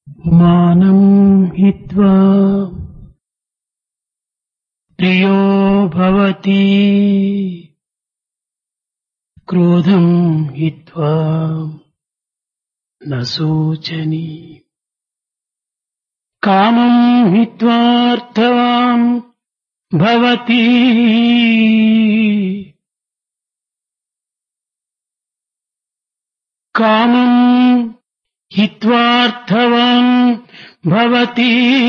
మానం హిత్వా ప్రియో భవతి క్రోధం హిత్వా నూచని కామం హిత్వార్థవాం భవతి కామం హిత్వార్థవాన్ భవతి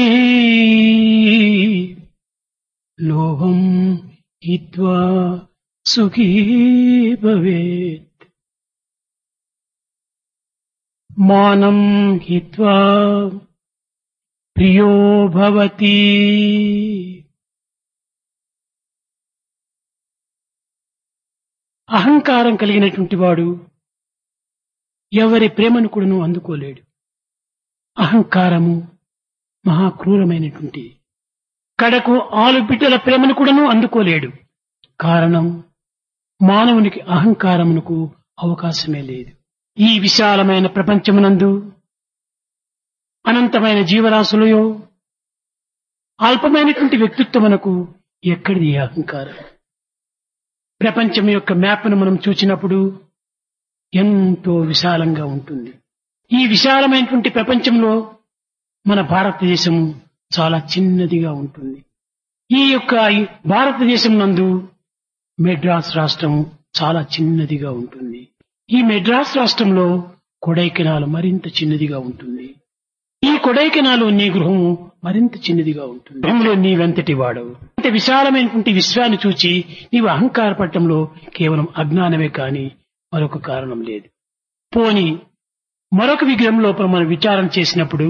లోభం హిత్వా సుఖీ భవేత్ మానం హిత్వా ప్రియో భవతి అహంకారం కలిగినటువంటి వాడు ఎవరి ప్రేమను కూడాను అందుకోలేడు అహంకారము మహాక్రూరమైనటువంటి కడకు ఆలు బిడ్డల ప్రేమను కూడాను అందుకోలేడు కారణం మానవునికి అహంకారమునకు అవకాశమే లేదు ఈ విశాలమైన ప్రపంచమునందు అనంతమైన జీవరాశులయో అల్పమైనటువంటి వ్యక్తిత్వమునకు ఎక్కడిది ఈ అహంకారం ప్రపంచం యొక్క మ్యాప్ను మనం చూచినప్పుడు ఎంతో విశాలంగా ఉంటుంది ఈ విశాలమైనటువంటి ప్రపంచంలో మన భారతదేశం చాలా చిన్నదిగా ఉంటుంది ఈ యొక్క భారతదేశం నందు మెడ్రాస్ రాష్ట్రం చాలా చిన్నదిగా ఉంటుంది ఈ మెడ్రాస్ రాష్ట్రంలో కొడైకెనాల్ మరింత చిన్నదిగా ఉంటుంది ఈ కొడైకెనాలు నీ గృహము మరింత చిన్నదిగా ఉంటుంది గృహంలో నీవెంతటి వాడవు ఇంత విశాలమైనటువంటి విశ్వాన్ని చూచి నీవు అహంకార పట్టంలో కేవలం అజ్ఞానమే కాని మరొక కారణం లేదు పోని మరొక విగ్రహం లోపల మనం విచారం చేసినప్పుడు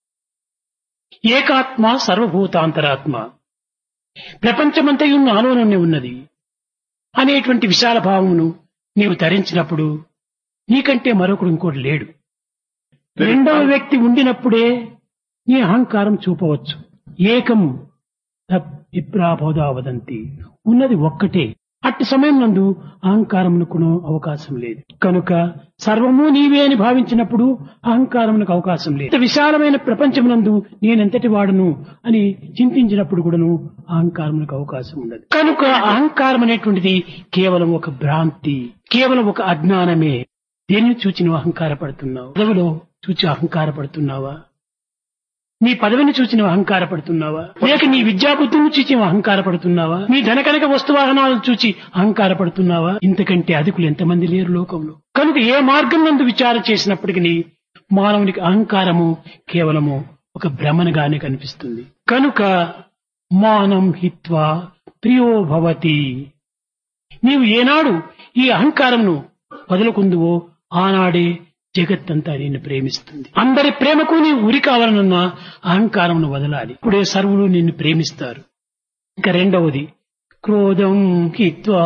ఏకాత్మ సర్వభూతాంతరాత్మ ప్రపంచమంతయు నాలోనే ఉన్నది అనేటువంటి విశాల భావమును నీవు ధరించినప్పుడు నీకంటే మరొకడు ఇంకోటి లేడు రెండవ వ్యక్తి ఉండినప్పుడే నీ అహంకారం చూపవచ్చు ఏకం విప్రాబోధా వదంతి ఉన్నది ఒక్కటే అట్టి సమయం నందు అహంకారమునకును అవకాశం లేదు కనుక సర్వము నీవే అని భావించినప్పుడు అహంకారమునకు అవకాశం లేదు ఇంత విశాలమైన ప్రపంచమునందు నేనెంతటి వాడును అని చింతించినప్పుడు కూడాను అహంకారమునకు అవకాశం ఉండదు కనుక అహంకారం అనేటువంటిది కేవలం ఒక భ్రాంతి కేవలం ఒక అజ్ఞానమే దేనిని చూచి నువ్వు అహంకారపడుతున్నావు పదవిలో చూచి అహంకారపడుతున్నావా నీ పదవిని చూచి నువ్వు అహంకారపడుతున్నావా లేక నీ విద్యాబుద్ధులను చూచి నువ్వు అహంకారపడుతున్నావా నీ ధనకనక వస్తువాహనాలను చూచి అహంకారపడుతున్నావా ఇంతకంటే అధికులు ఎంతమంది లేరు లోకంలో కనుక ఏ మార్గం నందు విచారం చేసినప్పటికీ మానవునికి అహంకారము కేవలము ఒక భ్రమణగానే కనిపిస్తుంది కనుక మానం హిత్వా ప్రియో భవతి నీవు ఏనాడు ఈ అహంకారంను వదులుకుందువో ఆనాడే జగత్తంతా నిన్ను ప్రేమిస్తుంది అందరి ప్రేమకు నీవు ఉరి కావాలనున్న అహంకారమును వదలాలి ఇప్పుడే సర్వులు నిన్ను ప్రేమిస్తారు ఇంకా రెండవది క్రోధం హిత్వా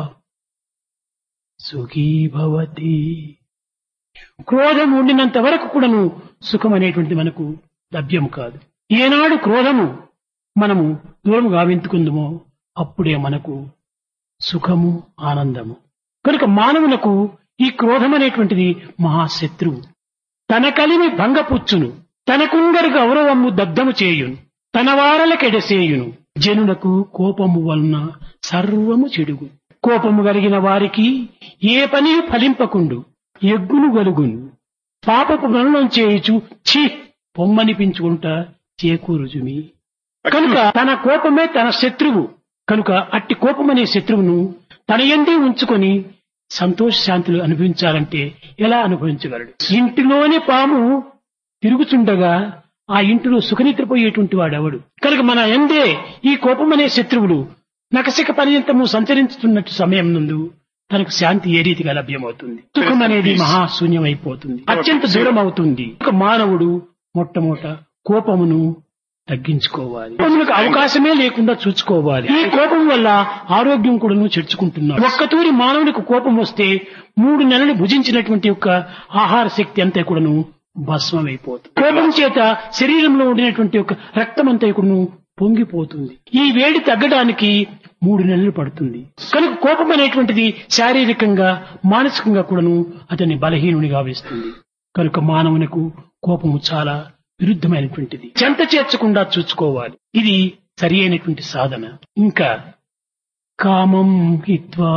సుఖీ భవతి క్రోధం ఉండినంత వరకు కూడాను సుఖం అనేటువంటి మనకు లభ్యం కాదు ఏనాడు క్రోధము మనము దూరం గావించుకుందుమో అప్పుడే మనకు సుఖము ఆనందము కనుక మానవులకు ఈ క్రోధం అనేటువంటిది మహాశత్రువు తన కలిమి భంగపుచ్చును తనకుందరు గౌరవము దగ్ధము చేయును తన వారలకెడసేయును జనులకు కోపము వలన సర్వము చెడుగు కోపము కలిగిన వారికి ఏ పని ఫలింపకుండు ఎగ్గును గలుగును పాపపు మరణం చేయుచు ఛీ పొమ్మనిపించుకుంటా చేకూరుజుమి కనుక తన కోపమే తన శత్రువు కనుక అట్టి కోపమనే శత్రువును తన ఎందే ఉంచుకొని సంతోష శాంతులు అనుభవించాలంటే ఎలా అనుభవించగలడు ఇంటిలోనే పాము తిరుగుచుండగా ఆ ఇంటిలో సుఖనిద్రపోయేటువంటి వాడెవడు కనుక మన ఎందే ఈ కోపం అనే శత్రువులు నకసిక పర్యంతము సంచరించుతున్నట్టు సమయం నందు తనకు శాంతి ఏ రీతిగా లభ్యమవుతుంది సుఖం అనేది మహాశూన్యమైపోతుంది అత్యంత దూరం అవుతుంది ఒక మానవుడు మొట్టమొదట కోపమును తగ్గించుకోవాలి కోపములకు అవకాశమే లేకుండా చూసుకోవాలి ఈ కోపం వల్ల ఆరోగ్యం కూడాను చెడుచుకుంటున్నారు ఒక్కతూరి మానవునికి కోపం వస్తే మూడు నెలలు భుజించినటువంటి యొక్క ఆహార శక్తి అంతా కూడాను భస్మమైపోతుంది కోపం చేత శరీరంలో ఉండినటువంటి యొక్క రక్తం అంతా కూడాను పొంగిపోతుంది ఈ వేడి తగ్గడానికి మూడు నెలలు పడుతుంది కనుక కోపం అనేటువంటిది శారీరకంగా మానసికంగా కూడాను అతన్ని బలహీనునిగా వేస్తుంది కనుక మానవునకు కోపము చాలా విరుద్ధమైనటువంటిది చెంత చేర్చకుండా చూసుకోవాలి ఇది సరి అయినటువంటి సాధన ఇంకా కామం హిత్వా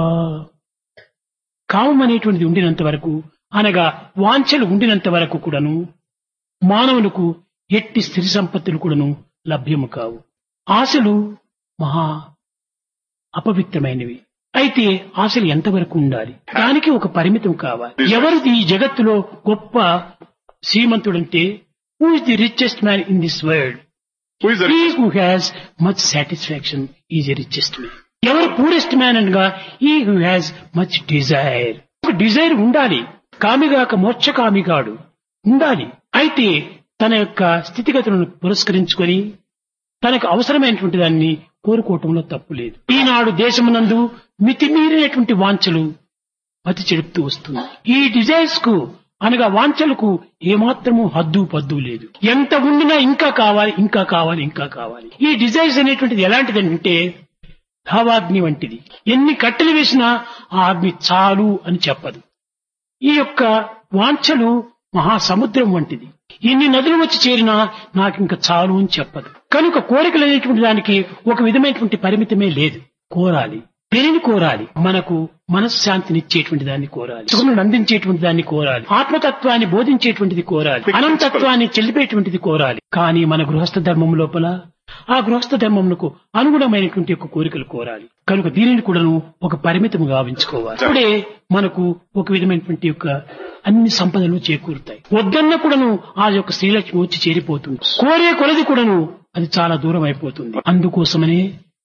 కామం అనేటువంటిది ఉండినంత వరకు అనగా వాంఛలు ఉండినంత వరకు కూడాను మానవులకు ఎట్టి స్థిర సంపత్తులు కూడాను లభ్యము కావు ఆశలు మహా అపవిత్రమైనవి అయితే ఆశలు ఎంతవరకు ఉండాలి దానికి ఒక పరిమితం కావాలి ఎవరిది ఈ జగత్తులో గొప్ప శ్రీమంతుడంటే who is the richest man in this world Who is the he who has much satisfaction is a richest man. ఎవరు పూరెస్ట్ మ్యాన్ అనగా ఈ హూ హ్యాస్ మచ్ డిజైర్ ఒక డిజైర్ ఉండాలి కామిగాక మోక్షకామి కాడు ఉండాలి అయితే తన యొక్క స్థితిగతులను పురస్కరించుకొని తనకు అవసరమైనటువంటి దాన్ని కోరుకోవటంలో తప్పు లేదు ఈనాడు దేశమునందు మితిమీరినటువంటి వాంఛలు అతి చెడుపుతూ వస్తుంది ఈ డిజైర్స్ కు అనగా వాంఛలకు ఏమాత్రము హద్దు పద్దు లేదు ఎంత ఉండినా ఇంకా కావాలి ఇంకా కావాలి ఇంకా కావాలి ఈ డిజైర్స్ అనేటువంటిది ఎలాంటిదంటే ధావాగ్ని వంటిది ఎన్ని కట్టెలు వేసినా ఆ అగ్ని చాలు అని చెప్పదు ఈ యొక్క వాంఛలు మహాసముద్రం వంటిది ఎన్ని నదులు వచ్చి చేరినా నాకు ఇంకా చాలు అని చెప్పదు కనుక కోరికలు అనేటువంటి దానికి ఒక విధమైనటువంటి పరిమితమే లేదు కోరాలి దేనిని కోరాలి మనకు మనశ్శాంతినిచ్చేటువంటి దాన్ని కోరాలి సుఖమును అందించేటువంటి దాన్ని కోరాలి ఆత్మతత్వాన్ని బోధించేటువంటిది కోరాలి అనంతత్వాన్ని చెల్లిపేటువంటిది కోరాలి కానీ మన గృహస్థ ధర్మం లోపల ఆ గృహస్థ ధర్మమునకు అనుగుణమైనటువంటి యొక్క కోరికలు కోరాలి కనుక దీనిని కూడాను ఒక పరిమితము గావించుకోవాలి అప్పుడే మనకు ఒక విధమైనటువంటి యొక్క అన్ని సంపదలు చేకూరుతాయి వద్దన్న కూడాను ఆ యొక్క శ్రీలక్ష్మి వచ్చి చేరిపోతుంది కోరే కొలది కూడాను అది చాలా దూరం అయిపోతుంది అందుకోసమనే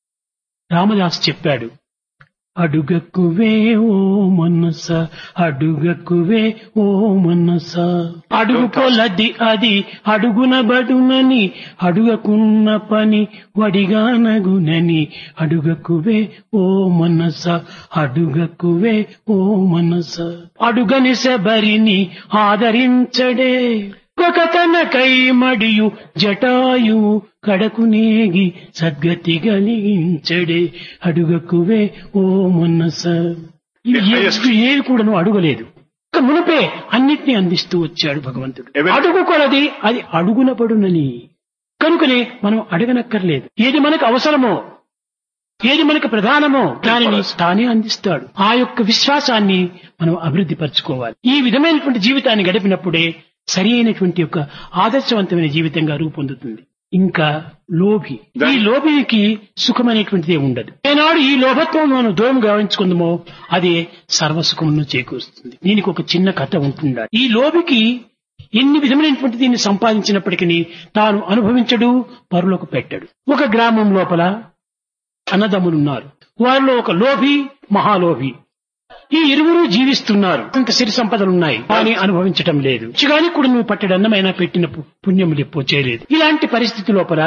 రామదాస్ చెప్పాడు అడుగక్కువే ఓ మనస అడుగక్కువే ఓ మనస అడుగు కొలది అది అడుగున బడునని అడుగకున్న పని వడిగానగునని అడుగక్కువే ఓ మనస అడుగక్కువే ఓ మనస అడుగని శబరిని ఆదరించడే ఒక తనకై మడియు జటాయు కడకునేగి సద్గతి కలిగించడే అడుగకువే ఓ మనస ఇవి ఏ- ఏవి కూడాను అడుగలేదు ఒక మునుపే అన్నిటినీ అందిస్తూ వచ్చాడు భగవంతుడు Even- అడుగు కొలది అది అడుగున పడునని కనుకనే మనం అడగనక్కర్లేదు ఏది మనకు అవసరమో ఏది మనకు ప్రధానమో దానిని తానే అందిస్తాడు ఆ యొక్క విశ్వాసాన్ని మనం అభివృద్ధి పరచుకోవాలి ఈ విధమైనటువంటి జీవితాన్ని గడిపినప్పుడే సరి అయినటువంటి యొక్క ఆదర్శవంతమైన జీవితంగా రూపొందుతుంది ఇంకా లోభి ఈ లోభికి సుఖం అనేటువంటిదే ఉండదు ఏనాడు ఈ లోభత్వం మనం దూరం గావించుకుందామో అదే సర్వసుఖమును చేకూరుస్తుంది దీనికి ఒక చిన్న కథ ఉంటుండాలి ఈ లోభికి ఎన్ని విధమైనటువంటి దీన్ని సంపాదించినప్పటికీ తాను అనుభవించడు పరులకు పెట్టడు ఒక గ్రామం లోపల అన్నదమ్ములున్నారు వారిలో ఒక లోభి మహాలోభి ఈ ఇరువురు జీవిస్తున్నారు అంత సిరి సంపదలున్నాయి కానీ అనుభవించటం లేదు చిగాని కూడా నువ్వు పట్టెడు అన్నమైనా పెట్టిన పు- పుణ్యములు ఎప్పుడూ చేయలేదు ఇలాంటి పరిస్థితి లోపల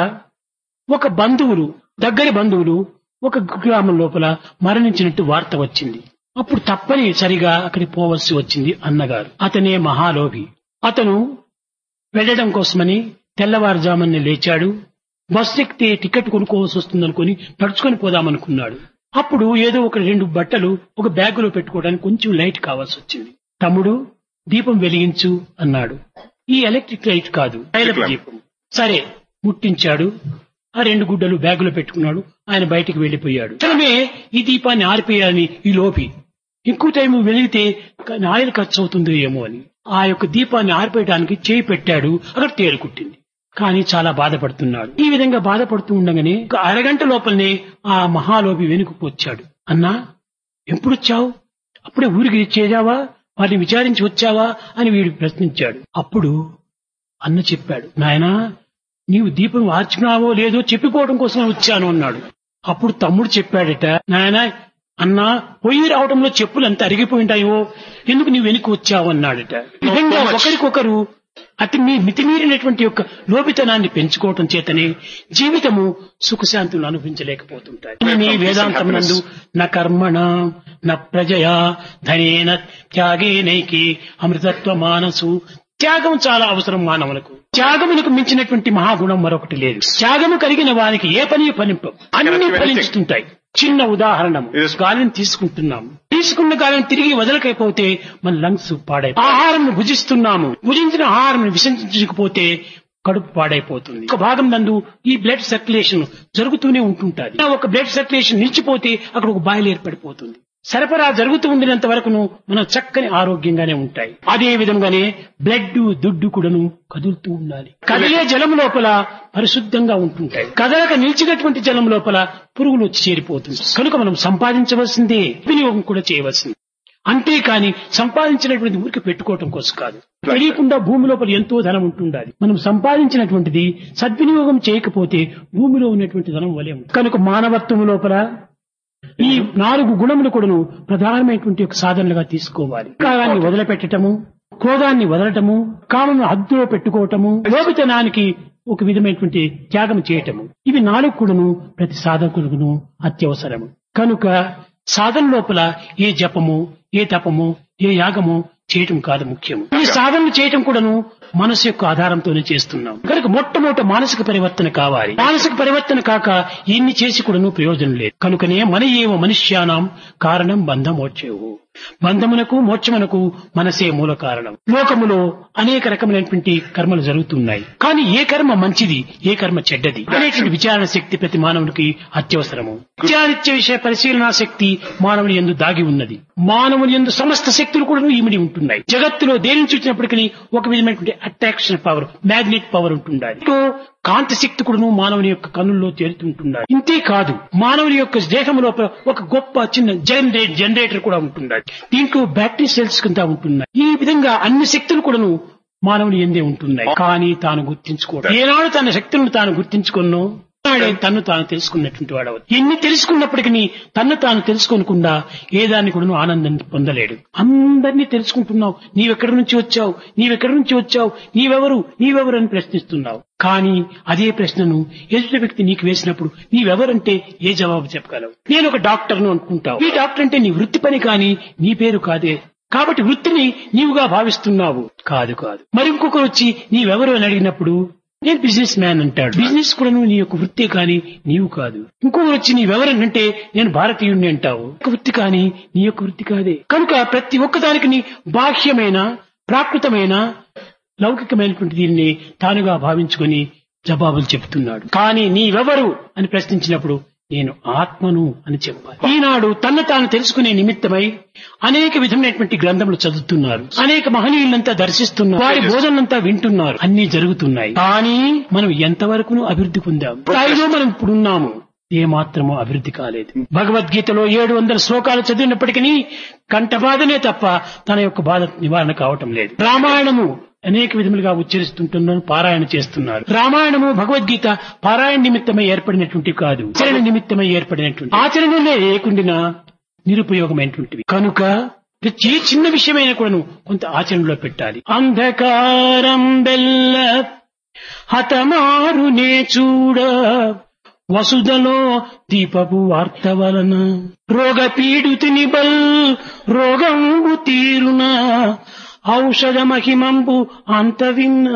ఒక బంధువులు దగ్గరి బంధువులు ఒక గ్రామం లోపల మరణించినట్టు వార్త వచ్చింది అప్పుడు తప్పని సరిగా అక్కడికి పోవలసి వచ్చింది అన్నగారు అతనే మహాలోభి అతను వెళ్ళడం కోసమని తెల్లవారుజామున లేచాడు బస్సు ఎక్కితే టికెట్ కొనుక్కోవాల్సి వస్తుందనుకుని నడుచుకొని పోదామనుకున్నాడు అప్పుడు ఏదో ఒక రెండు బట్టలు ఒక బ్యాగులో పెట్టుకోవడానికి కొంచెం లైట్ కావాల్సి వచ్చింది తమ్ముడు దీపం వెలిగించు అన్నాడు ఈ ఎలక్ట్రిక్ లైట్ కాదు తైలపు lamp. దీపం సరే ముట్టించాడు ఆ రెండు గుడ్డలు బ్యాగులో పెట్టుకున్నాడు ఆయన బయటికి వెళ్లిపోయాడు తనమే ఈ దీపాన్ని ఆరిపోయాలని ఈ లోపి ఎక్కువ టైం వెలిగితే ఆయిల్ ఖర్చు అవుతుందో ఏమో అని ఆ యొక్క దీపాన్ని ఆరిపోయడానికి చేయి పెట్టాడు అక్కడ తేరుకుట్టింది కానీ చాలా బాధపడుతున్నాడు ఈ విధంగా బాధపడుతూ ఉండగానే ఒక అరగంట లోపలనే ఆ మహాలోభి వెనుకకు వచ్చాడు అన్నా ఎప్పుడు వచ్చావు అప్పుడే ఊరికి చేరావా వారిని విచారించి వచ్చావా అని వీడు ప్రశ్నించాడు అప్పుడు అన్న చెప్పాడు నాయనా నీవు దీపం ఆర్చుకున్నావో లేదో చెప్పిపోవడం కోసం వచ్చాను అన్నాడు అప్పుడు తమ్ముడు చెప్పాడట నాయన అన్నా పొయ్యి రావడంలో చెప్పులు ఎంత అరిగిపోయి ఉంటాయో ఎందుకు నీవు వెనుక వచ్చావు అన్నాడట ఈ విధంగా so much. ఒకరికొకరు అతి మీ మితిమీరినటువంటి యొక్క లోపితనాన్ని పెంచుకోవటం చేతనే జీవితము సుఖశాంతులు అనుభవించలేకపోతుంటాయి నీ వేదాంతం నందు న కర్మణ న ప్రజయా ధనేన త్యాగేనైకి అమృతత్వ మానసు త్యాగం చాలా అవసరం మానవులకు త్యాగమునకు మించినటువంటి మహాగుణం మరొకటి లేదు త్యాగము కలిగిన వానికి ఏ పని ఫలింపం అన్ని ఫలించుతుంటాయి చిన్న ఉదాహరణ Yes. గాలిని తీసుకుంటున్నాము తీసుకున్న గాలిని తిరిగి వదలకపోతే మన లంగ్స్ పాడై ఆహారం భుజిస్తున్నాము భుజించిన ఆహారం విసర్జించకపోతే కడుపు పాడైపోతుంది ఒక భాగం నందు ఈ బ్లడ్ సర్క్యులేషన్ జరుగుతూనే ఉంటుంటుంది ఒక బ్లడ్ సర్క్యులేషన్ నిలిచిపోతే అక్కడ ఒక బాయిల్ ఏర్పడిపోతుంది సరఫరా జరుగుతూ ఉండినంత వరకును మనం చక్కని ఆరోగ్యంగానే ఉంటాయి అదే విధంగానే బ్లడ్ దుడ్డు కూడాను కదులుతూ ఉండాలి కదిలే జలం లోపల పరిశుద్ధంగా ఉంటుంటాయి కదలక నిలిచినటువంటి జలం లోపల పురుగులు వచ్చి చేరిపోతుంది కనుక మనం సంపాదించవలసిందే వినియోగం కూడా చేయవలసింది అంతేకాని సంపాదించినటువంటి ఊరికి పెట్టుకోవటం కోసం కాదు తెలియకుండా భూమి లోపల ఎంతో ధనం ఉంటుండాలి మనం సంపాదించినటువంటిది సద్వినియోగం చేయకపోతే భూమిలో ఉన్నటువంటి ధనం వలే ఉంటుంది. కనుక మానవత్వం లోపల ఈ నాలుగు గుణములు కూడాను ప్రధానమైనటువంటి ఒక సాధనలుగా తీసుకోవాలి కాలాన్ని వదిలిపెట్టటము క్రోధాన్ని వదలటము కామను హద్దులో పెట్టుకోవటము లోపితనానికి ఒక విధమైనటువంటి త్యాగం చేయటము ఇవి నాలుగు కూడాను ప్రతి సాధకులను అత్యవసరము కనుక సాధన లోపల ఏ జపము ఏ తపము ఏ యాగము చేయటం కాదు ముఖ్యం ఈ సాధనలు చేయటం కూడాను మనసు యొక్క ఆధారంతోనే చేస్తున్నాం కనుక మొట్టమొదట మానసిక పరివర్తన కావాలి మానసిక పరివర్తన కాక ఎన్ని చేసి కూడాను ప్రయోజనం లేదు కనుకనే మన ఏవ మనుష్యానాం కారణం బంధమోక్షేవు బంధమునకు మోక్షమునకు మనసే మూల కారణం లోకములో అనేక రకమైనటువంటి కర్మలు జరుగుతున్నాయి కానీ ఏ కర్మ మంచిది ఏ కర్మ చెడ్డది అనేటువంటి విచారణ శక్తి ప్రతి మానవునికి అత్యవసరము విచారిత్య విషయ పరిశీలనా శక్తి మానవుని ఎందు దాగి ఉన్నది మానవుని ఎందు సమస్త శక్తులు కూడా ఇమిడి ఉంటున్నాయి జగత్తులో దేనిని చూసినప్పటికీ ఒక విధమైనటువంటి అట్రాక్షన్ పవర్ మ్యాగ్నెట్ పవర్ ఉంటున్నాయి ఇంట్లో కాంతి శక్తి కూడాను మానవుని యొక్క కన్నుల్లో చేరుతుంటున్నాయి ఇంతే కాదు మానవుని యొక్క దేహం లోపల ఒక గొప్ప చిన్న జనరేట్ జనరేటర్ కూడా ఉంటున్నాయి దీంట్లో బ్యాటరీ సెల్స్ కింద ఉంటున్నాయి ఈ విధంగా అన్ని శక్తులు కూడాను మానవుని ఎందే ఉంటున్నాయి కానీ తాను గుర్తించుకోవడం ఏనాడు తన శక్తులను తాను గుర్తించుకున్నో నాడే తన్ను తాను తెలుసుకున్నటువంటి వాడవు ఎన్ని తెలుసుకున్నప్పటికీ తన్ను తాను తెలుసుకోనకుండా ఏ దాన్ని కూడా ఆనందం పొందలేడు అందరినీ తెలుసుకుంటున్నావు నీవెక్కడి నుంచి వచ్చావు నీవెక్కడి నుంచి వచ్చావు నీవెవరు నీవెవరు అని ప్రశ్నిస్తున్నావు కానీ అదే ప్రశ్నను ఎదుటి వ్యక్తి నీకు వేసినప్పుడు నీవెవరంటే ఏ జవాబు చెప్పగలవు నేను ఒక డాక్టర్ను అనుకుంటావు ఈ డాక్టర్ అంటే నీ వృత్తి పని కానీ నీ పేరు కాదే కాబట్టి వృత్తిని నీవుగా భావిస్తున్నావు కాదు కాదు మరి ఇంకొకరు వచ్చి నీవెవరు అని అడిగినప్పుడు నేను బిజినెస్ మ్యాన్ అంటాడు బిజినెస్ కూడా నువ్వు నీ యొక్క వృత్తి కానీ నీవు కాదు ఇంకొకరు వచ్చి నీవెవరనంటే నేను భారతీయుణ్ణి అంటావు ఒక వృత్తి కానీ నీ యొక్క వృత్తి కాదే కనుక ప్రతి ఒక్కదానికి నీ బాహ్యమైన ప్రాకృతమైన లౌకికమైనటువంటి దీన్ని తానుగా భావించుకొని జవాబులు చెప్తున్నాడు కానీ నీవెవరు అని ప్రశ్నించినప్పుడు నేను ఆత్మను అని చెప్పాలి ఈనాడు తన్ను తాను తెలుసుకునే నిమిత్తమై అనేక విధమైనటువంటి గ్రంథములు చదువుతున్నారు అనేక మహనీయులంతా దర్శిస్తున్నారు వారి బోధనలంతా వింటున్నారు అన్ని జరుగుతున్నాయి కానీ మనం ఎంతవరకు అభివృద్ధి పొందాం స్థాయిలో మనం ఇప్పుడున్నాము ఏ మాత్రమో అభివృద్ధి కాలేదు భగవద్గీతలో ఏడు వందల శ్లోకాలు చదివినప్పటికీ కంఠబాధనే తప్ప తన యొక్క బాధ నివారణ కావటం లేదు రామాయణము అనేక విధములుగా ఉచ్చరిస్తుంటున్నారు పారాయణ చేస్తున్నారు రామాయణము భగవద్గీత పారాయణ నిమిత్తమై ఏర్పడినటువంటి కాదు ఆచరణ నిమిత్తమై ఏర్పడినటువంటి ఆచరణలే లేకుండా నిరుపయోగమైనటువంటివి కనుక ప్రతి ఏ చిన్న విషయమైన కూడాను కొంత ఆచరణలో పెట్టాలి అంధకారం బెల్ల హతమారునే చూడ వసుదలో దీపపు వార్త వలన రోగ పీడితుని బల్ రోగంబు తీరున ఔషధ మహిమంబు అంత విన్న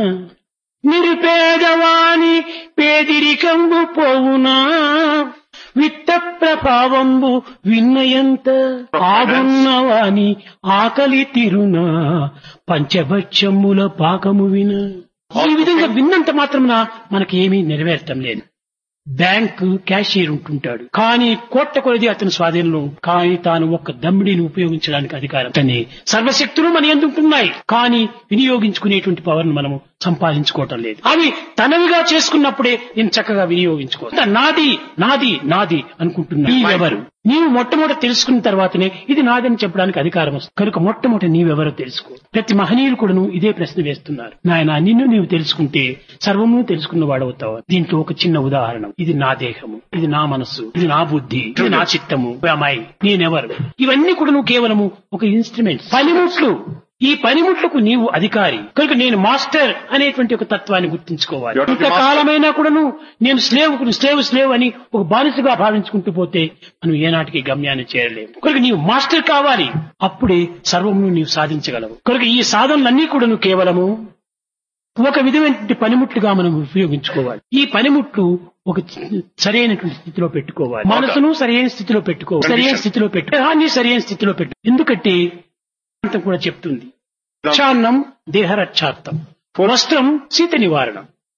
నిరుపేదవాని పేదిరికంబు పోవునా విత్త ప్రభావంబు విన్నయంత ఆగున్నవాని ఆకలి తిరునా పంచభక్షముల పాకము విన ఈ విధంగా విన్నంత మాత్రమున మనకి ఏమీ నెరవేరటం లేదు బ్యాంక్ క్యాషియర్ ఉంటుంటాడు కానీ కోట్ల కొలది అతని స్వాధీనంలో కానీ తాను ఒక్క దమ్మిడిని ఉపయోగించడానికి అధికారం కానీ సర్వశక్తులు మన ఎందుకుంటున్నాయి కానీ వినియోగించుకునేటువంటి పవర్ మనము సంపాదించుకోవటం లేదు అవి తనవిగా చేసుకున్నప్పుడే నేను చక్కగా వినియోగించుకో నాది నాది నాది అనుకుంటున్నా నీవెవరు నీవు మొట్టమొదటి తెలుసుకున్న తర్వాతనే ఇది నాదని చెప్పడానికి అధికారం వస్తుంది కనుక మొట్టమొదటి నీవెవరో తెలుసుకో ప్రతి మహనీయులు కూడాను ఇదే ప్రశ్న వేస్తున్నారు నాయన నిన్ను నీవు తెలుసుకుంటే సర్వము తెలుసుకున్న వాడవుతావు దీంట్లో ఒక చిన్న ఉదాహరణ ఇది నా దేహము ఇది నా మనస్సు ఇది నా బుద్ధి ఇది నా చిత్తము అమ్మాయి నేనెవరు ఇవన్నీ కూడా కేవలము ఒక ఇన్స్ట్రుమెంట్ పనిముట్లు ఈ పనిముట్లకు నీవు అధికారి కనుక నేను మాస్టర్ అనేటువంటి ఒక తత్వాన్ని గుర్తించుకోవాలి You have to be ఇంతకాలమైనా కూడాను నేను స్లేవ్ స్లేవ్ స్లేవ్ అని ఒక బానిసగా భావించుకుంటూ పోతే మనం ఏనాటికి గమ్యాన్ని చేరలేము కనుక నీవు మాస్టర్ కావాలి అప్పుడే సర్వమును నీవు సాధించగలవు కనుక ఈ సాధనలన్నీ కూడాను కేవలము ఒక విధమైనటువంటి పనిముట్లుగా మనం ఉపయోగించుకోవాలి ఈ పనిముట్లు ఒక చి- సరైనటువంటి స్థితిలో పెట్టుకోవాలి మనసును సరైన స్థితిలో పెట్టుకోవాలి సరైన స్థితిలో పెట్టు దేహాన్ని సరైన స్థితిలో పెట్టు ఎందుకంటే వేదాంతం కూడా చెప్తుంది రక్షాన్నం దేహరక్షార్థం వస్త్రం శీత నివారణం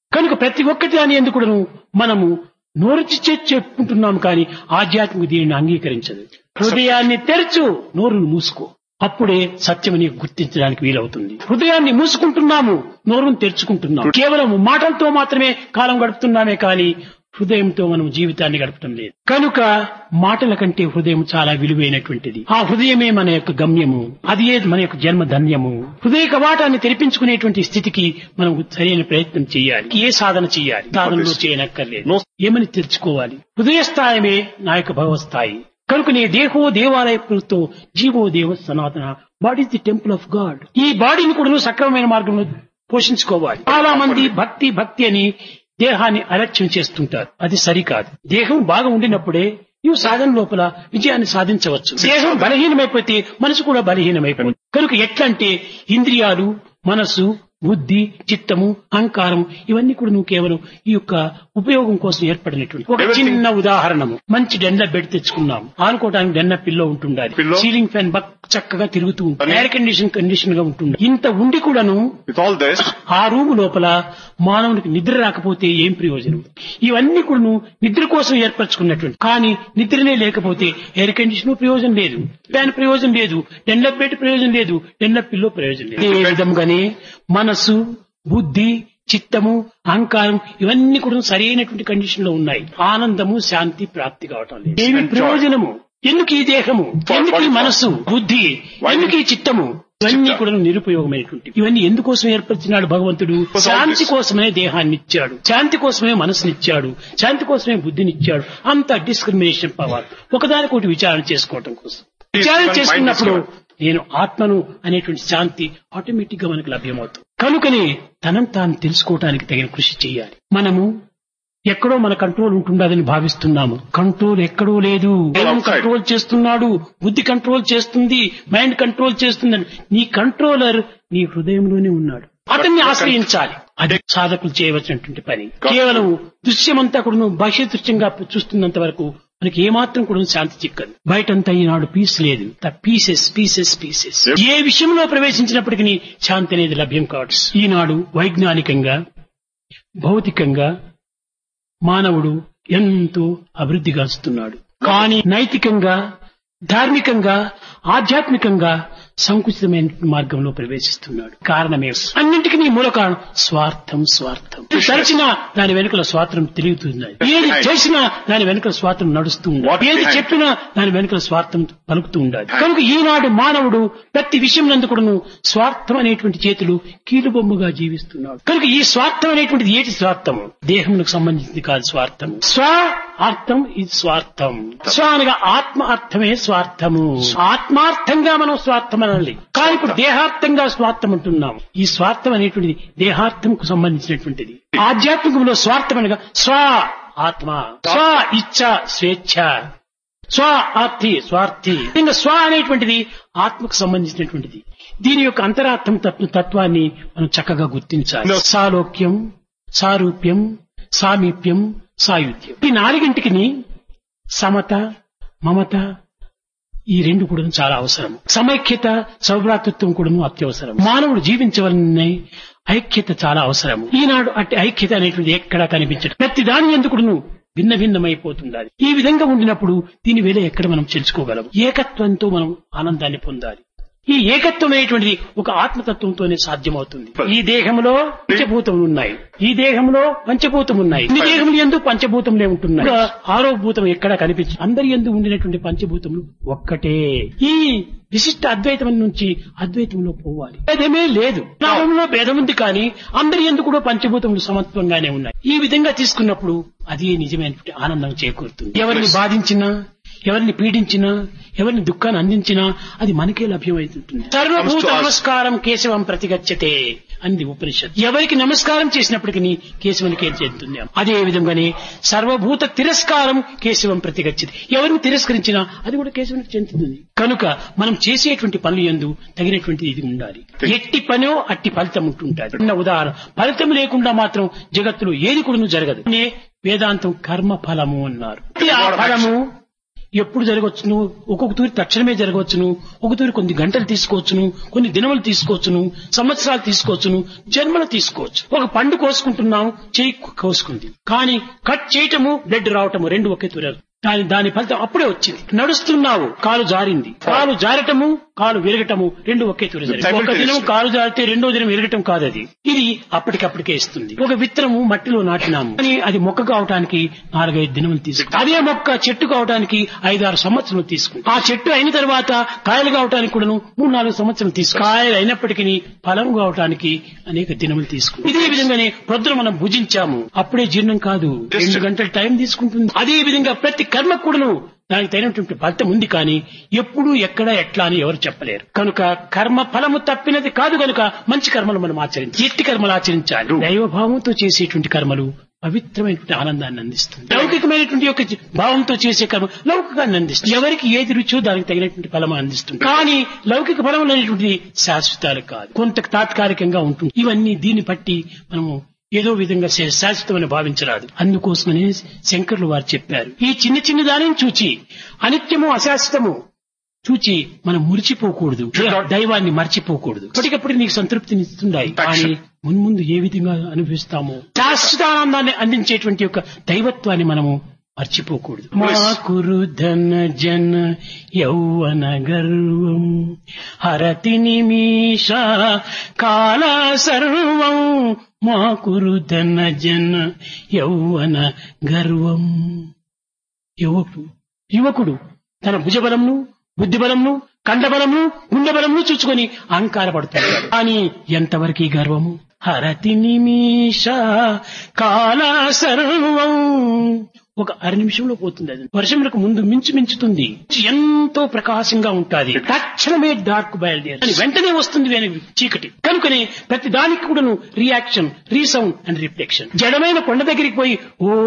కనుక ప్రతి ఒక్కటి దాని ఎందుకు మనము నోరుచి చే- చెప్పుకుంటున్నాం కానీ ఆధ్యాత్మిక దీనిని అంగీకరించదు హృదయాన్ని తెరచు నోరును మూసుకో అప్పుడే సత్యం నీకు గుర్తించడానికి వీలవుతుంది హృదయాన్ని మూసుకుంటున్నాము నోరును తెరుచుకుంటున్నాము కేవలం మాటలతో మాత్రమే కాలం గడుపుతున్నామే కానీ హృదయంతో మనం జీవితాన్ని గడపడం లేదు కనుక మాటల కంటే హృదయం చాలా విలువైనటువంటిది ఆ హృదయమే మన యొక్క గమ్యము అది మన యొక్క జన్మ ధన్యము హృదయ కవాటాన్ని తెరిపించుకునేటువంటి స్థితికి మనం సరైన ప్రయత్నం చేయాలి ఏ సాధన చేయాలి సాధనలో చేయనక్కర్లేదు ఏమని తెరుచుకోవాలి హృదయ స్థాయమే నా యొక్క భగవస్థాయి కనుక నీ దేహో దేవాలయతో జీవో దేవ సనాతన body the temple of God ఈ బాడీని కూడా నువ్వు సక్రమమైన మార్గంలో పోషించుకోవాలి చాలా మంది భక్తి భక్తి అని దేహాన్ని అలక్ష్యం చేస్తుంటారు అది సరికాదు దేహం బాగా ఉండినప్పుడే నీవు సాధన లోపల విజయాన్ని సాధించవచ్చు దేహం బలహీనమైపోతే మనసు కూడా బలహీనమైపోతుంది కనుక ఎట్లంటే ఇంద్రియాలు మనసు బుద్ధి చిత్తము అహంకారం ఇవన్నీ కూడా నువ్వు కేవలం ఈ యొక్క ఉపయోగం కోసం ఏర్పడినటువంటి ఒక Everything- చిన్న ఉదాహరణము మంచి డెన్న బెడ్ తెచ్చుకున్నాం ఆనుకోవడానికి డెన్న పిల్లో ఉంటుండాలి Pillow. సీలింగ్ ఫ్యాన్ బక్ చక్కగా తిరుగుతూ ఉంటుంది అని- ఎయిర్ కండిషన్ కండిషన్ గా ఉంటుంది ఇంత ఉండి కూడాను With all this, ఆ రూము లోపల మానవునికి నిద్ర రాకపోతే ఏం ప్రయోజనం ఇవన్నీ కూడా నువ్వు నిద్ర కోసం ఏర్పరచుకున్నటువంటి కానీ నిద్రనే లేకపోతే ఎయిర్ కండిషన్ ప్రయోజనం లేదు ఫ్యాన్ ప్రయోజనం లేదు డెన్లప్ బెడ్ ప్రయోజనం లేదు డెన్లప్ పిల్లో ప్రయోజనం లేదు ఏ విధంగానే మనసు బుద్ధి చిత్తము అహంకారం ఇవన్నీ కూడా సరైనటువంటి కండిషన్ లో ఉన్నాయి ఆనందము శాంతి ప్రాప్తి కావటం లేదు ఏమి ప్రయోజనము ఎందుకు ఈ దేహము ఎందుకు ఈ మనస్సు బుద్ధి ఎందుకు ఈ చిత్తము ఇవన్నీ కూడా నిరుపయోగమైనటువంటి ఇవన్నీ ఎందుకోసం ఏర్పరిచినాడు భగవంతుడు శాంతి కోసమే దేహాన్ని ఇచ్చాడు శాంతి కోసమే మనసునిచ్చాడు శాంతి కోసమే బుద్ధినిచ్చాడు అంత డిస్క్రిమినేషన్ పవర్ ఒకదానికొకటి విచారణ చేసుకోవటం కోసం విచారణ చేసుకున్నప్పుడు నేను ఆత్మను అనేటువంటి శాంతి ఆటోమేటిక్ గా మనకు లభ్యమవుతుంది కనుకనే తనను తాను తెలుసుకోవటానికి తగిన కృషి చేయాలి మనము ఎక్కడో మన కంట్రోల్ ఉంటుండదని భావిస్తున్నాము కంట్రోల్ ఎక్కడో లేదు దేహం outside. కంట్రోల్ చేస్తున్నాడు బుద్ధి కంట్రోల్ చేస్తుంది మైండ్ కంట్రోల్ చేస్తుందని నీ కంట్రోలర్ నీ హృదయంలోనే ఉన్నాడు అతన్ని ఆశ్రయించాలి అది సాధకులు చేయవలసినటువంటి పని కేవలం దృశ్యమంతా కూడా నువ్వు బాహ్య దృశ్యంగా చూస్తున్నంత వరకు మనకి ఏమాత్రం కూడా శాంతి చిక్కదు బయటంతా ఈనాడు పీస్ లేదు పీసెస్ పీసెస్ పీసెస్ ఏ విషయంలో ప్రవేశించినప్పటికీ శాంతి అనేది లభ్యం కావచ్చు ఈనాడు వైజ్ఞానికంగా భౌతికంగా మానవుడు ఎంతో అభివృద్ధి గాంచుతున్నాడు కానీ నైతికంగా ధార్మికంగా ఆధ్యాత్మికంగా సంకుచితమైన మార్గంలో ప్రవేశిస్తున్నాడు కారణమే అన్నింటికి నీ మూల కారణం స్వార్థం స్వార్థం తరచినా దాని వెనుకల స్వార్థం తిరుగుతుంది ఏది చేసినా దాని వెనుకల స్వార్థం నడుస్తూ What ఉండాలి ఏది behind? చెప్పినా దాని వెనుకల స్వార్థం పలుకుతూ ఉండాలి కనుక ఈనాడు మానవుడు ప్రతి విషయం నందుకుడును స్వార్థం అనేటువంటి చేతులు కీలుబొమ్మగా జీవిస్తున్నాడు కనుక ఈ స్వార్థం అనేటువంటిది ఏటి స్వార్థం దేహమునకు సంబంధించింది కాదు స్వార్థం స్వ అర్థం ఇది స్వార్థం స్వ అనగా ఆత్మ అర్థమే స్వార్థము ఆత్మార్థంగా మనం స్వార్థం అనాలి కానీ ఇప్పుడు దేహార్థంగా స్వార్థం అంటున్నాం ఈ స్వార్థం అనేటువంటిది దేహార్థంకు సంబంధించినటువంటిది ఆధ్యాత్మికంలో స్వార్థం అనగా స్వ ఆత్మ స్వ ఇచ్చ స్వేచ్ఛ స్వ ఆర్థి స్వార్థి ఇంకా స్వ అనేటువంటిది ఆత్మకు సంబంధించినటువంటిది దీని యొక్క అంతరార్థం తత్వ- తత్వాన్ని మనం చక్కగా గుర్తించాలి No. సాలోక్యం సారూప్యం సామీప్యం సాయుధ్యం ఈ నాలుగింటికి సమత మమత ఈ రెండు కూడా చాలా అవసరం సమైక్యత సౌభ్రాతృత్వం కూడా అత్యవసరం మానవుడు జీవించవలన ఐక్యత చాలా అవసరం ఈనాడు అట్టి ఐక్యత అనేటువంటి ఎక్కడా కనిపించదు ప్రతి దాని ఎందుకును భిన్న భిన్నమైపోతుండాలి ఈ విధంగా ఉండినప్పుడు దీని వేళ ఎక్కడ మనం తెలుసుకోగలం ఏకత్వంతో మనం ఆనందాన్ని పొందాలి ఈ ఏకత్వం అనేటువంటిది ఒక ఆత్మతత్వంతోనే సాధ్యమవుతుంది ఈ దేహంలో పంచభూతములు ఉన్నాయి ఈ దేహంలో పంచభూతం ఉన్నాయి ఈ దేహములు ఎందు పంచభూతములే ఉంటున్నాయి ఇంకా ఆరో భూతం ఎక్కడ కనిపించదు అందరి ఎందు ఉండినటువంటి పంచభూతములు ఒక్కటే ఈ విశిష్ట అద్వైతం నుంచి అద్వైతంలో పోవాలి భేదమే లేదు నామంలో భేదం ఉంది కానీ అందరి ఎందు కూడా పంచభూతములు సమత్వంగానే ఉన్నాయి ఈ విధంగా తీసుకున్నప్పుడు అది నిజమైనటువంటి ఆనందం చేకూరుతుంది ఎవరిని బాధించినా ఎవరిని పీడించినా ఎవరిని దుఃఖాన్ని అందించినా అది మనకే లభ్యమవుతుంటుంది సర్వభూత us. నమస్కారం కేశవం ప్రతిగచ్చతే అంది ఉపనిషత్ ఎవరికి నమస్కారం చేసినప్పటికీ కేశవునికి ఏం చెందుతుంది అదే విధంగానే సర్వభూత తిరస్కారం కేశవం ప్రతిగచ్చతి ఎవరిని తిరస్కరించినా అది కూడా కేశవునికి చెందుతుంది కనుక మనం చేసేటువంటి పనులు ఎందు తగినటువంటి ఇది ఉండాలి ఎట్టి పనో అట్టి ఫలితం ఉంటుంటుంది చిన్న ఉదాహరణ ఫలితం లేకుండా మాత్రం జగత్తులో ఏది కూడా జరగదు నే వేదాంతం కర్మ ఫలము అన్నారు ఆ ఫలము ఎప్పుడు జరగవచ్చును ఒక్కొక్క తూరి తక్షణమే జరగవచ్చును ఒక తూరి కొన్ని గంటలు తీసుకోవచ్చును కొన్ని దినములు తీసుకోవచ్చును సంవత్సరాలు తీసుకోవచ్చును జన్మలు తీసుకోవచ్చు ఒక పండు కోసుకుంటున్నాం చేయి కోసుకుంది కానీ కట్ చేయటము బ్లడ్ రావటము రెండు ఒకే తూరి దాని దాని ఫలితం అప్పుడే వచ్చింది నడుస్తున్నావు కాలు జారింది కాలు జారటము కాలు విరగటము రెండు ఒకే తూరి జరిగింది. ఒక దినం కాలు జారితే రెండో దినం విరగటం కాదు అది ఇది అప్పటికప్పటికే ఇస్తుంది ఒక విత్తనము మట్టిలో నాటినాము కానీ అది మొక్క కావటానికి నాలుగైదు దినములు తీసుకుంది అదే మొక్క చెట్టు కావటానికి ఐదారు సంవత్సరాలు తీసుకుంది ఆ చెట్టు అయిన తర్వాత కాయలు కావటానికి కూడాను మూడు నాలుగు సంవత్సరాలు తీసుకుంది కాయలు అయినప్పటికీ ఫలం కావటానికి అనేక దినములు తీసుకుంది ఇదే విధంగానే ప్రొద్దున మనం భుజించాము అప్పుడే జీర్ణం కాదు రెండు గంటల టైం తీసుకుంటుంది అదే విధంగా ప్రతి కర్మ కూడాను దానికి తగినటువంటి ఫలితం ఉంది కానీ ఎప్పుడు ఎక్కడ ఎట్లా అని ఎవరు చెప్పలేరు కనుక కర్మ ఫలము తప్పినది కాదు కనుక మంచి కర్మలు మనం ఆచరించాలి ఎట్టి కర్మలు ఆచరించాలి దైవభావంతో చేసేటువంటి కర్మలు పవిత్రమైనటువంటి ఆనందాన్ని అందిస్తుంది లౌకికమైనటువంటి యొక్క జీ- భావంతో చేసే కర్మ లౌకికాన్ని అందిస్తుంది ఎవరికి ఏది రుచో దానికి తగినటువంటి ఫలం అందిస్తుంది కానీ లౌకిక ఫలం అనేటువంటిది శాశ్వతాలు కాదు కొంత తాత్కాలికంగా ఉంటుంది ఇవన్నీ దీన్ని బట్టి మనము ఏదో విధంగా శా- శాశ్వతమని భావించరాదు అందుకోసమని శంకర్లు వారు చెప్పారు ఈ చిన్న చిన్న దానిని చూచి అనిత్యము అశాశ్వతము చూచి మనం మురిచిపోకూడదు దైవాన్ని మర్చిపోకూడదు ఇప్పటికప్పుడు నీకు సంతృప్తిని ఇస్తున్నాయి కానీ మున్ముందు ఏ విధంగా అనుభవిస్తామో శాశ్వత ఆనందాన్ని అందించేటువంటి యొక్క దైవత్వాన్ని మనము మర్చిపోకూడదు మా కురు ధన జన యౌవన గర్వం హరతి నిమిష కాల సర్వం మా కురు ధన జన యౌవన గర్వం యువకుడు యువకుడు తన భుజబలంను బుద్ధిబలంను కండబలంను గుండెబలంను చూసుకొని అహంకారపడుతాడు కానీ ఎంతవరకు ఈ గర్వము హరతి నిమిష కాల సర్వం ఒక అర నిమిషంలో పోతుంది అది వర్షములకు ముందు మించు మించుతుంది ఎంతో ప్రకాశంగా ఉంటుంది తక్షణమే డార్క్ బయలుదేరి అది వెంటనే వస్తుంది వేరే చీకటి కనుకనే ప్రతి దానికి కూడాను రియాక్షన్ రీసౌండ్ అండ్ రిఫ్లెక్షన్ జడమైన కొండ దగ్గరికి పోయి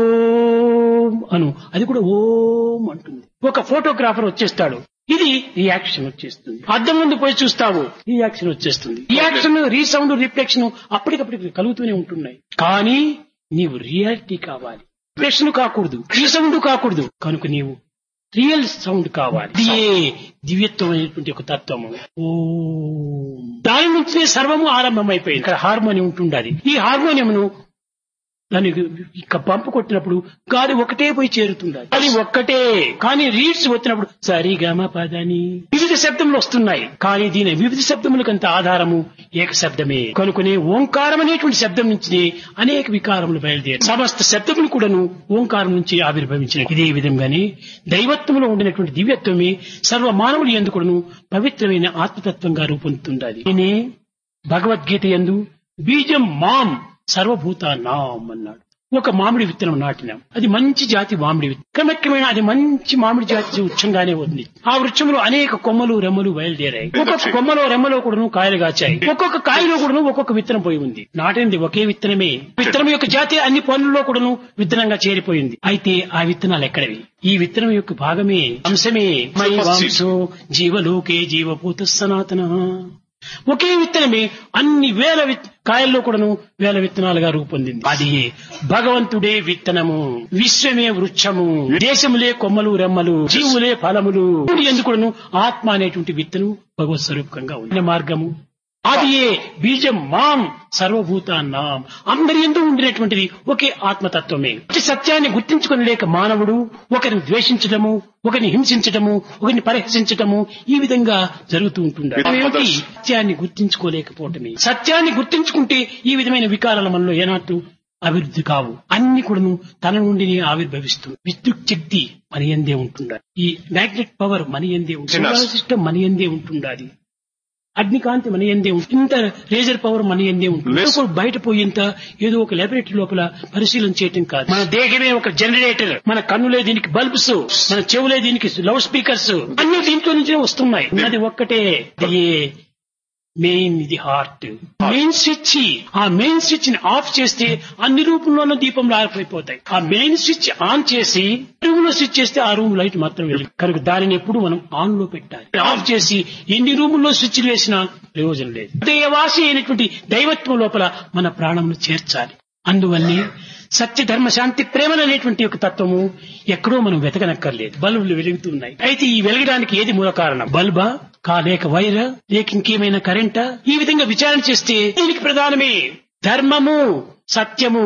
ఓం అను అది కూడా ఓం అంటుంది ఒక ఫోటోగ్రాఫర్ వచ్చేస్తాడు ఇది రియాక్షన్ వచ్చేస్తుంది అద్దం ముందు పోయి చూస్తావు రియాక్షన్ వచ్చేస్తుంది రియాక్షన్ రీసౌండ్ రిఫ్లెక్షన్ అప్పటికప్పటికి కలుగుతూనే ఉంటున్నాయి కానీ నీవు రియాలిటీ కావాలి రిఫ్లెక్షన్ కాకూడదు రీసౌండ్ కాకూడదు కనుక నీవు రియల్ సౌండ్ కావాలి ఇదే దివ్యత్వం అనేటువంటి ఒక తత్వము ఓ దాని నుంచే సర్వము ఆరంభమైపోయింది ఇక్కడ హార్మోనియం ఉంటుండాలి ఈ హార్మోనియంను దానికి ఇక పంపు కొట్టినప్పుడు గాలి ఒకటే పోయి చేరుతుంది అది ఒక్కటే కానీ రీడ్స్ వచ్చినప్పుడు సరిగమ పదని వివిధ శబ్దములు వస్తున్నాయి కానీ దీని వివిధ శబ్దములకంత ఆధారము ఏక శబ్దమే కనుకునే ఓంకారం అనేటువంటి శబ్దం నుంచి అనేక వికారములు బయలుదేరి సమస్త శబ్దములు కూడాను ఓంకారం నుంచి ఆవిర్భవించిన ఇదే విధంగానే దైవత్వంలో ఉండినటువంటి దివ్యత్వమే సర్వ మానవులు ఎందుకును పవిత్రమైన ఆత్మతత్వంగా రూపొందుతుండాలి నేనే భగవద్గీత ఎందు బీజం మాం సర్వభూత నాం అన్నాడు ఒక మామిడి విత్తనం నాటినాం అది మంచి జాతి మామిడి విత్తనం క్రమక్రమేణా అది మంచి మామిడి జాతి వృక్షంగానే ఉంది ఆ వృక్షంలో అనేక కొమ్మలు రెమ్మలు బయలుదేరాయి ఒక్కొక్క కొమ్మలో రెమ్మలో కూడాను కాయలు కాచాయి ఒక్కొక్క కాయలో కూడాను ఒక్కొక్క విత్తనం పోయి ఉంది నాటింది ఒకే విత్తనమే విత్తనం యొక్క జాతి అన్ని పనుల్లో కూడాను విత్తనంగా చేరిపోయింది అయితే ఆ విత్తనాలు ఎక్కడవి ఈ విత్తనం యొక్క భాగమే అంశమే మై వాంసో జీవలోకే జీవభూత సనాతన ఒకే విత్తనమే అన్ని వేల విత్ కాయల్లో కూడాను వేల విత్తనాలుగా రూపొందింది అది భగవంతుడే విత్తనము విశ్వమే వృక్షము దేశములే కొమ్మలు రెమ్మలు జీవులే ఫలములు ఎందుకును ఆత్మ అనేటువంటి విత్తనం భగవత్ స్వరూపకంగా ఉంది మార్గము అది ఏ బీజం మాం సర్వభూతాన్నాం అందరి ఎందు ఉండినటువంటిది ఒకే ఆత్మతత్వమే ఈ సత్యాన్ని గుర్తించుకునలేక మానవుడు ఒకరిని ద్వేషించడము ఒకరిని హింసించటము ఒకరిని పరిహసించటము ఈ విధంగా జరుగుతూ ఉంటుంది అవేమిటి? సత్యాన్ని గుర్తించుకోలేకపోవటమే సత్యాన్ని గుర్తించుకుంటే ఈ విధమైన వికారాల మనలో ఏనాటు అభివృద్ధి కావు అన్ని కూడాను తన నుండి ఆవిర్భవిస్తుంది విద్యుత్ శక్తి మన ఎందే ఉంటుండాలి ఈ మ్యాగ్నెట్ పవర్ మన ఎందే ఉంటుంది సోలార్ సిస్టమ్ మన ఎందే ఉంటుండాలి అగ్నికాంతి మన ఎందే ఉంటుంది ఇంత రేజర్ పవర్ మన ఎందే ఉంటుంది Less- ఇప్పుడు బయట పోయేంత ఏదో ఒక లాబొరేటరీ లోపల పరిశీలన చేయటం కాదు మన దేహమే ఒక జనరేటర్ మన కన్నులే దీనికి బల్బ్స్ మన చెవులే దీనికి లౌడ్ స్పీకర్స్ అన్ని దీంట్లో నుంచే వస్తున్నాయి అది ఒక్కటే ఇది మెయిన్ ఇది హార్ట్ మెయిన్ స్విచ్ ఆ మెయిన్ స్విచ్ ని ఆఫ్ చేస్తే అన్ని రూపంలోనూ దీపంలో ఆరిపోయిపోతాయి ఆ మెయిన్ స్విచ్ ఆన్ చేసి రూమ్ లో స్విచ్ చేస్తే ఆ రూమ్ లైట్ మాత్రం వెలుగు కనుక దానిని ఎప్పుడు మనం ఆన్ లో పెట్టాలి ఆఫ్ చేసి ఎన్ని రూముల్లో స్విచ్లు వేసినా ప్రయోజనం లేదు దేవాసి అయినటువంటి దైవత్వం లోపల మన ప్రాణంను చేర్చాలి అందువల్లే సత్య ధర్మ శాంతి ప్రేమలు అనేటువంటి ఒక తత్వము ఎక్కడో మనం వెతకనక్కర్లేదు బల్బులు వెలుగుతున్నాయి అయితే ఈ వెలగడానికి ఏది మూల కారణం బల్బా కా లేక వైరా లేక ఇంకేమైనా కరెంటా ఈ విధంగా విచారణ చేస్తే దీనికి ప్రధానమే ధర్మము సత్యము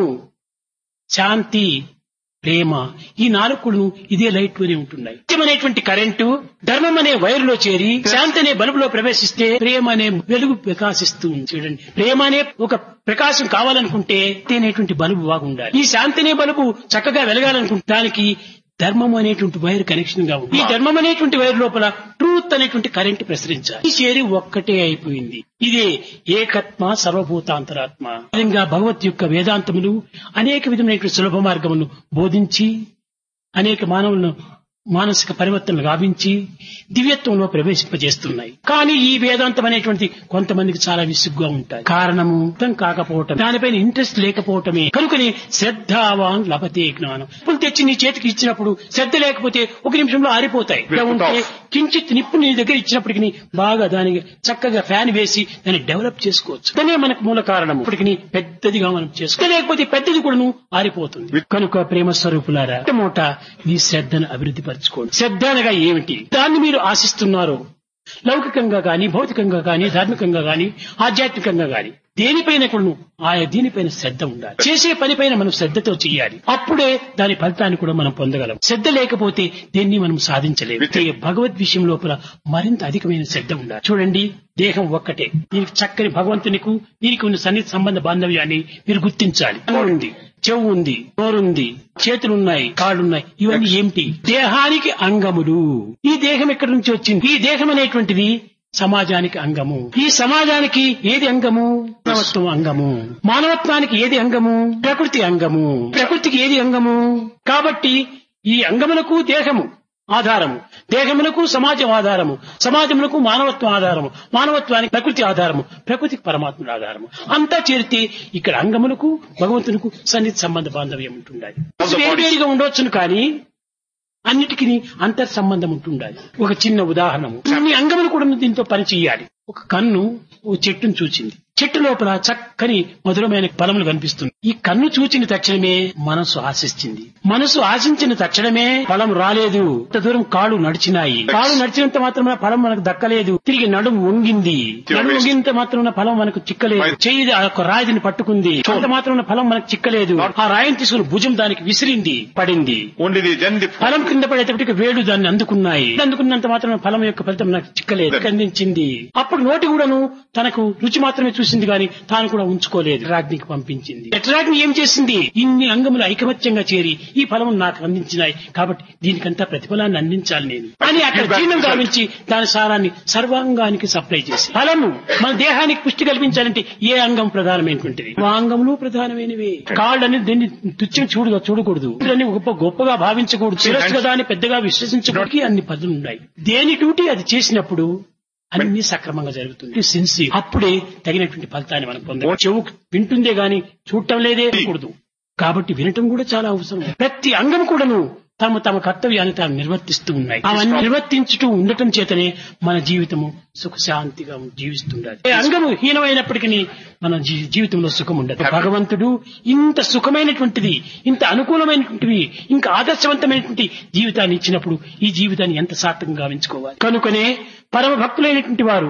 శాంతి ప్రేమ ఈ నాలుగును ఇదే లైట్ లోనే ఉంటున్నాయి సత్యం అనేటువంటి కరెంటు ధర్మం అనే వైరులో చేరి శాంతి అనే బల్బులో ప్రవేశిస్తే ప్రేమ అనే వెలుగు ప్రకాశిస్తూ ఉంది చూడండి ప్రేమ అనే ఒక ప్రకాశం కావాలనుకుంటే శాంతి అనేటువంటి బల్బు బాగుండాలి ఈ శాంతి అనే బల్బు చక్కగా వెలగాలనుకుంటే దానికి ధర్మం అనేటువంటి వైర్ కనెక్షన్ గా ఉంది ఈ ధర్మం అనేటువంటి వైర్ లోపల ట్రూత్ అనేటువంటి కరెంట్ ప్రసరించాలి ఈ చేరి ఒక్కటే అయిపోయింది ఇదే ఏకత్మ సర్వభూతాంతరాత్మ ఈ విధంగా భగవత్ యొక్క వేదాంతములు అనేక విధమైనటువంటి సులభ మార్గమును బోధించి అనేక మానవులను మానసిక పరివర్తనలు గావించి దివ్యత్వంలో ప్రవేశింపజేస్తున్నాయి కానీ ఈ వేదాంతం అనేటువంటి కొంతమందికి చాలా విసుగ్గా ఉంటాయి కారణము అర్థం కాకపోవటం దానిపైన ఇంట్రెస్ట్ లేకపోవటమే కనుకని శ్రద్ధావాన్ లభతే జ్ఞానం ఇప్పుడు తెచ్చి నీ చేతికి ఇచ్చినప్పుడు శ్రద్ధ లేకపోతే ఒక నిమిషంలో ఆరిపోతాయి ఇలా ఉంటే కించిత్ నిప్పు నీ దగ్గర ఇచ్చినప్పటికి బాగా దానికి చక్కగా ఫ్యాన్ వేసి దాన్ని డెవలప్ చేసుకోవచ్చు దానే మనకు మూల కారణం ఇప్పటికి పెద్దదిగా మనం చేసుకో లేకపోతే పెద్దది కూడాను ఆరిపోతుంది కనుక ప్రేమ స్వరూపులారా మొట్ట మీ శ్రద్ధను అభివృద్ధి పరచుకోండి శ్రద్ధ అనగా ఏమిటి దాన్ని మీరు ఆశిస్తున్నారు లౌకికంగా గాని భౌతికంగా గాని ధార్మికంగా గాని ఆధ్యాత్మికంగా గాని దేనిపైన కూడా ఆయా దీనిపైన శ్రద్ధ ఉండాలి చేసే పనిపైన మనం శ్రద్ధతో చేయాలి అప్పుడే దాని ఫలితాన్ని కూడా మనం పొందగలం శ్రద్ధ లేకపోతే దేన్ని మనం సాధించలేము అయితే భగవద్ విషయం లోపల మరింత అధికమైన శ్రద్ధ ఉండాలి చూడండి దేహం ఒక్కటే దీనికి చక్కని భగవంతునికు దీనికి ఉన్న సన్నిహిత సంబంధ బాంధవ్యాన్ని మీరు గుర్తించాలి కన్ను ఉంది చెవు ఉంది నోరుంది చేతులున్నాయి కాళ్ళున్నాయి ఇవన్నీ ఏమిటి దేహానికి అంగములు ఈ దేహం ఎక్కడి నుంచి వచ్చింది ఈ దేహం అనేటువంటిది సమాజానికి అంగము ఈ సమాజానికి ఏది అంగము మానవత్వం అంగము మానవత్వానికి ఏది అంగము ప్రకృతి అంగము ప్రకృతికి ఏది అంగము కాబట్టి ఈ అంగములకు దేహము ఆధారము దేహములకు సమాజం ఆధారము సమాజములకు మానవత్వం ఆధారము మానవత్వానికి ప్రకృతి ఆధారము ప్రకృతికి పరమాత్ముడు ఆధారము అంతా చేరితే ఇక్కడ అంగములకు భగవంతునికి సన్నిధి సంబంధ బాంధవ్యం ఉంటుండాలి వేరువేరుగా ఉండవచ్చును కానీ అన్నిటికీ అంతర్ సంబంధం ఉంటుండాలి ఒక చిన్న ఉదాహరణము అన్ని అంగములు కూడా దీంతో పని చేయాలి ఒక కన్ను ఓ చెట్టును చూచింది చెట్టు లోపల చక్కని మధురమైన ఫలములు కనిపిస్తుంది ఈ కన్ను చూచిన తక్షణమే మనసు ఆశించింది మనసు ఆశించిన తక్షణమే ఫలం రాలేదు ఇంత దూరం కాళ్ళు నడిచినాయి కాళ్ళు నడిచినంత మాత్రమే ఫలం మనకు దక్కలేదు తిరిగి నడుము వంగింది నడుము వంగినంత మాత్రమే ఫలం మనకు చిక్కలేదు చెయ్యి ఆ యొక్క రాయిని పట్టుకుంది అంత మాత్రమే ఫలం మనకు చిక్కలేదు ఆ రాయిని తీసుకుని భుజం దానికి విసిరింది పడింది Only the, then the ఫలం కింద పడేటప్పటికి వేడు దాన్ని అందుకున్నాయి అందుకున్నంత మాత్రం ఫలం యొక్క ఫలితం నాకు చిక్కలేదు అందించింది అప్పుడు నోటి కూడాను తనకు రుచి మాత్రమే చూసింది గాని తాను కూడా ఉంచుకోలేదు రాజ్ఞికి పంపించింది ఎట్రాజ్ఞి ఏం చేసింది ఇన్ని అంగములు ఐకమత్యంగా చేరి ఈ ఫలం నాకు అందించినాయి కాబట్టి దీనికంతా ప్రతిఫలాన్ని అందించాలి నేను అని అక్కడ జీర్ణం గావించి దాని సారాన్ని సర్వాంగానికి సప్లై చేసి ఫలము మన దేహానికి పుష్టి కల్పించాలంటే ఏ అంగం ప్రధానమైనటువంటిది ఆ అంగములు ప్రధానమైనవి కాళ్ళని దీన్ని తుచ్చం చూడగా చూడకూడదు దాన్ని గొప్ప గొప్పగా భావించకూడదు శిరస్సుగా దాన్ని పెద్దగా విశ్వసించకూడదు అన్ని పదులు ఉన్నాయి దేని డ్యూటీ అది చేసినప్పుడు అన్ని సక్రమంగా జరుగుతుంది సిన్సి అప్పుడే తగినటువంటి ఫలితాన్ని మనం పొందాలి చెవు వింటుందే గాని చూడటం లేదే కూడదు కాబట్టి వినటం కూడా చాలా అవసరం ప్రతి అంగం కూడాను తమ తమ కర్తవ్యాన్ని తాము నిర్వర్తిస్తూ ఉన్నాయి అవన్నీ నిర్వర్తించుతూ ఉండటం చేతనే మన జీవితము సుఖశాంతిగా జీవిస్తుండాలి ఏ అంగము హీనమైనప్పటికీ మన జీ- జీవితంలో సుఖం ఉండదు భగవంతుడు ఇంత సుఖమైనటువంటిది ఇంత అనుకూలమైనటువంటివి ఇంకా ఆదర్శవంతమైనటువంటి జీవితాన్ని ఇచ్చినప్పుడు ఈ జీవితాన్ని ఎంత సార్థకంగా గావించుకోవాలి కనుకనే పరమ భక్తులైనటువంటి వారు